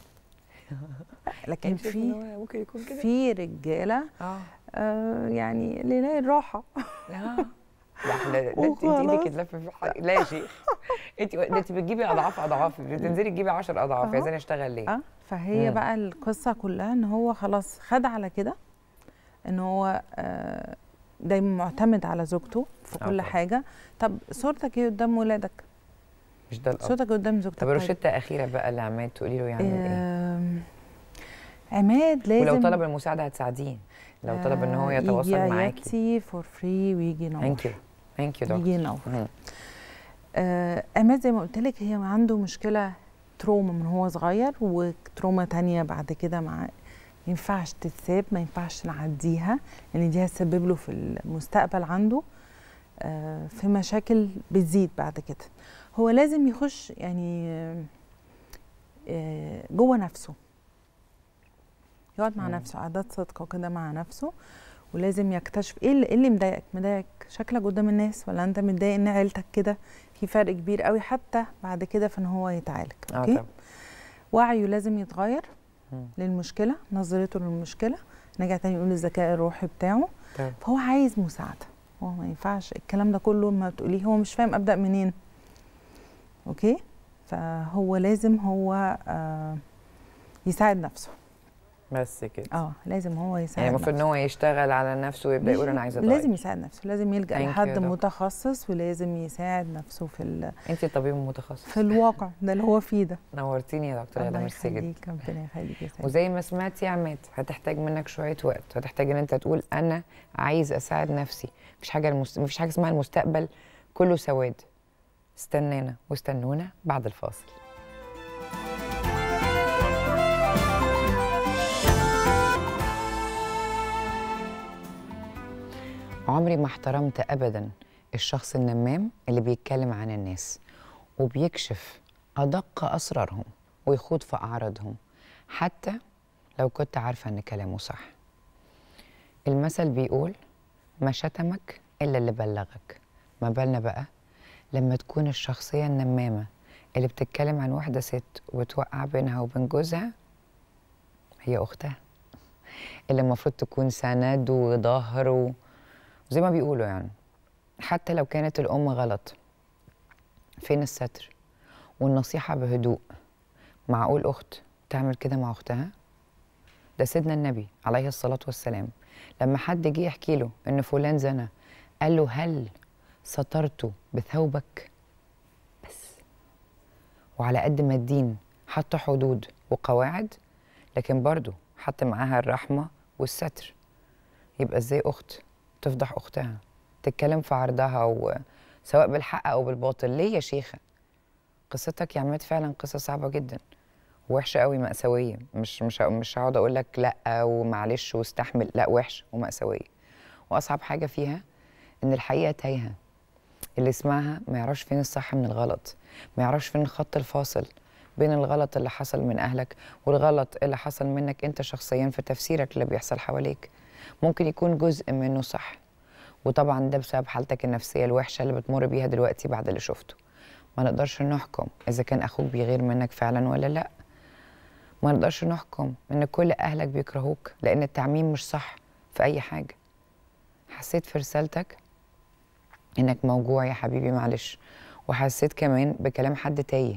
B: لكن
A: شايف إن
B: في
A: هو ممكن يكون كده
B: في رجاله
A: اه
B: آه يعني اللي يلاقي الراحه
A: اه ده احنا ده انت انت
B: وخلاص.
A: ايدك تلف في حاجة. لا يا شيخ انت ده انت بتجيبي اضعاف اضعاف بتنزلي تجيبي 10 اضعاف
B: أهو.
A: عايزاني اشتغل ليه؟
B: اه فهي
A: مم.
B: بقى القصه كلها ان هو خلاص خد على كده ان هو آه دايما معتمد على زوجته في
A: آه
B: كل
A: طبعا.
B: حاجه طب صورتك ايه قدام ولادك
A: مش ده الاب
B: صورتك قدام زوجتك
A: طب
B: طيب.
A: روشته اخيره بقى اللي عماد تقولي له يعمل ايه؟
B: آم، عماد لازم
A: ولو طلب المساعده هتساعديه لو طلب ان هو
B: آه،
A: يتواصل
B: يجي
A: معاكي
B: عيادتي فور فري ويجي ينور
A: ثانك يو ثانك يو دكتور
B: يجي ينور
A: مم.
B: آه عماد زي ما قلت لك هي عنده مشكله تروما من هو صغير وتروما تانية بعد كده مع ما ينفعش تتساب ما ينفعش نعديها لان دي هتسبب له في المستقبل عنده آه في مشاكل بتزيد بعد كده هو لازم يخش يعني آه، آه، جوه نفسه يقعد مع
A: مم.
B: نفسه عادات صدقه كده مع نفسه ولازم يكتشف ايه اللي, إيه اللي مضايقك مضايقك شكلك قدام الناس ولا انت متضايق ان عيلتك كده في فرق كبير قوي حتى بعد كده في ان هو يتعالج
A: اه
B: اوكي
A: طبعا
B: وعيه لازم يتغير
A: مم.
B: للمشكله نظرته للمشكله نرجع تاني نقول الذكاء الروحي بتاعه
A: طبعا.
B: فهو عايز مساعده هو ما ينفعش الكلام ده كله ما تقوليه هو مش فاهم ابدا منين اوكي فهو لازم هو آه يساعد نفسه
A: بس كده
B: اه لازم هو يساعد
A: يعني المفروض ان
B: نفسه.
A: هو يشتغل على نفسه ويبدا يقول انا عايز اتغير
B: لازم يساعد نفسه لازم يلجا
A: Thank you
B: لحد
A: يا دكتور.
B: متخصص ولازم يساعد نفسه في ال-
A: انت طبيب متخصص
B: في الواقع ده اللي هو فيه ده
A: نورتيني يا دكتور هذا
B: الله
A: ميرسي جدا
B: يخليك ربنا يخليك يا سيدي
A: وزي ما سمعت يا عماد هتحتاج منك شويه وقت هتحتاج ان انت تقول انا عايز اساعد نفسي مفيش حاجه المست... مفيش حاجه اسمها المستقبل كله سواد استنانا واستنونا بعد الفاصل عمري ما احترمت ابدا الشخص النمام اللي بيتكلم عن الناس وبيكشف ادق اسرارهم ويخوض في أعراضهم حتى لو كنت عارفة إن كلامه صح المثل بيقول ما شتمك إلا اللي بلغك ما بالنا بقى لما تكون الشخصية النمامة اللي بتتكلم عن واحدة ست وتوقع بينها وبين جوزها هي أختها اللي المفروض تكون سند وظهر و- وزي ما بيقولوا يعني حتى لو كانت الأم غلط فين الستر والنصيحة بهدوء معقول أخت تعمل كده مع أختها ده سيدنا النبي عليه الصلاة والسلام لما حد جه يحكي له إن فلان زنى قال له هل سترته بثوبك بس وعلى قد ما الدين حط حدود وقواعد لكن برضو حط معاها الرحمة والستر يبقى ازاي أخت تفضح أختها تتكلم في عرضها و... سواء بالحق أو بالباطل ليه يا شيخة قصتك يا عماد فعلا قصة صعبة جدا وحشة قوي مأساوية مش مش مش هقعد أقول لك لأ ومعلش واستحمل لأ وحش ومأساوية وأصعب حاجة فيها إن الحقيقة تايهة اللي يسمعها ما يعرفش فين الصح من الغلط ما يعرفش فين الخط الفاصل بين الغلط اللي حصل من أهلك والغلط اللي حصل منك أنت شخصيا في تفسيرك اللي بيحصل حواليك ممكن يكون جزء منه صح وطبعا ده بسبب حالتك النفسية الوحشة اللي بتمر بيها دلوقتي بعد اللي شفته ما نقدرش نحكم إذا كان أخوك بيغير منك فعلا ولا لأ ما نقدرش نحكم إن كل أهلك بيكرهوك لأن التعميم مش صح في أي حاجة حسيت في رسالتك إنك موجوع يا حبيبي معلش وحسيت كمان بكلام حد تايه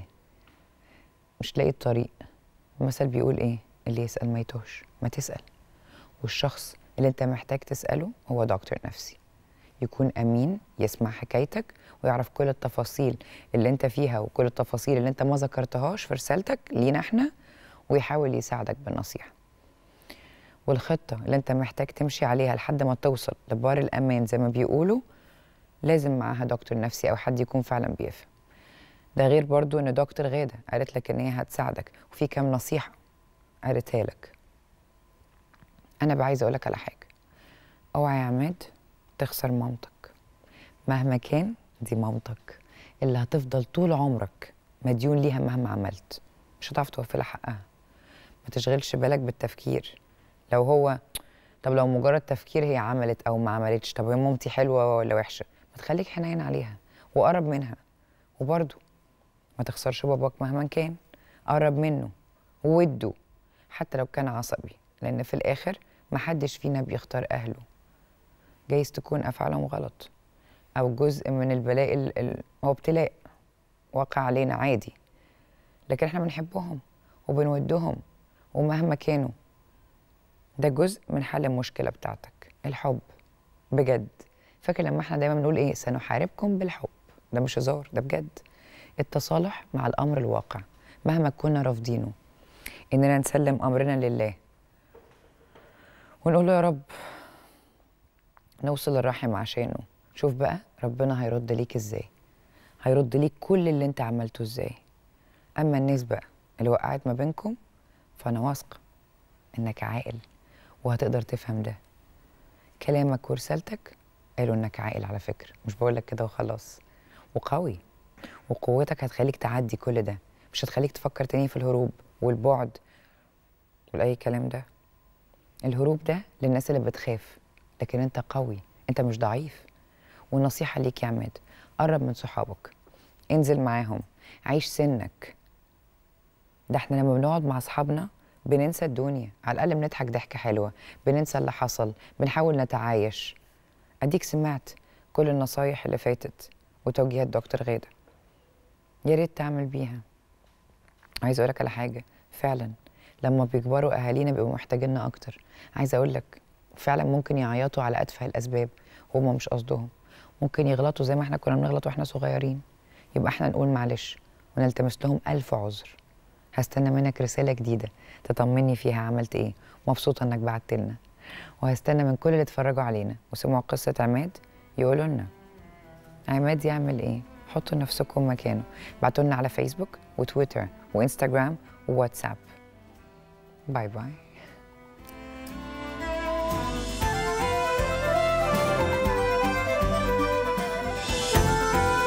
A: مش لاقي الطريق المثل بيقول إيه اللي يسأل ما يتوهش ما تسأل والشخص اللي انت محتاج تسأله هو دكتور نفسي يكون أمين يسمع حكايتك ويعرف كل التفاصيل اللي انت فيها وكل التفاصيل اللي انت ما ذكرتهاش في رسالتك لينا احنا ويحاول يساعدك بالنصيحة والخطة اللي انت محتاج تمشي عليها لحد ما توصل لبار الأمان زي ما بيقولوا لازم معاها دكتور نفسي أو حد يكون فعلا بيفهم ده غير برضو ان دكتور غادة قالت لك ان هي هتساعدك وفي كام نصيحة قالتها لك انا بقى عايزه اقولك على حاجه اوعى يا عماد تخسر مامتك مهما كان دي مامتك اللي هتفضل طول عمرك مديون ليها مهما عملت مش هتعرف توفي لها حقها ما تشغلش بالك بالتفكير لو هو طب لو مجرد تفكير هي عملت او ما عملتش طب هي مامتي حلوه ولا وحشه ما تخليك حنين عليها وقرب منها وبرضه ما تخسرش باباك مهما كان قرب منه ووده حتى لو كان عصبي لأن في الآخر محدش فينا بيختار أهله جايز تكون أفعالهم غلط أو جزء من البلاء ال... ال... هو ابتلاء واقع علينا عادي لكن احنا بنحبهم وبنودهم ومهما كانوا ده جزء من حل المشكلة بتاعتك الحب بجد فاكر لما احنا دايما بنقول ايه سنحاربكم بالحب ده مش هزار ده بجد التصالح مع الأمر الواقع مهما كنا رافضينه إننا نسلم أمرنا لله ونقول له يا رب نوصل الرحم عشانه شوف بقى ربنا هيرد ليك ازاي هيرد ليك كل اللي انت عملته ازاي اما الناس بقى اللي وقعت ما بينكم فانا واثقه انك عاقل وهتقدر تفهم ده كلامك ورسالتك قالوا انك عاقل على فكره مش بقولك كده وخلاص وقوي وقوتك هتخليك تعدي كل ده مش هتخليك تفكر تاني في الهروب والبعد والاي كلام ده الهروب ده للناس اللي بتخاف لكن انت قوي انت مش ضعيف والنصيحة ليك يا عماد قرب من صحابك انزل معاهم عيش سنك ده احنا لما بنقعد مع اصحابنا بننسى الدنيا على الاقل بنضحك ضحكة حلوة بننسى اللي حصل بنحاول نتعايش اديك سمعت كل النصايح اللي فاتت وتوجيهات دكتور غادة يا ريت تعمل بيها عايزه اقولك على حاجه فعلا لما بيكبروا اهالينا بيبقوا محتاجيننا اكتر عايزه اقول لك فعلا ممكن يعيطوا على اتفه الاسباب وهم مش قصدهم ممكن يغلطوا زي ما احنا كنا بنغلط واحنا صغيرين يبقى احنا نقول معلش ونلتمس لهم الف عذر هستنى منك رساله جديده تطمني فيها عملت ايه مبسوطه انك بعت لنا وهستنى من كل اللي اتفرجوا علينا وسمعوا قصه عماد يقولوا لنا عماد يعمل ايه حطوا نفسكم مكانه بعتوا لنا على فيسبوك وتويتر وانستجرام وواتساب باي باي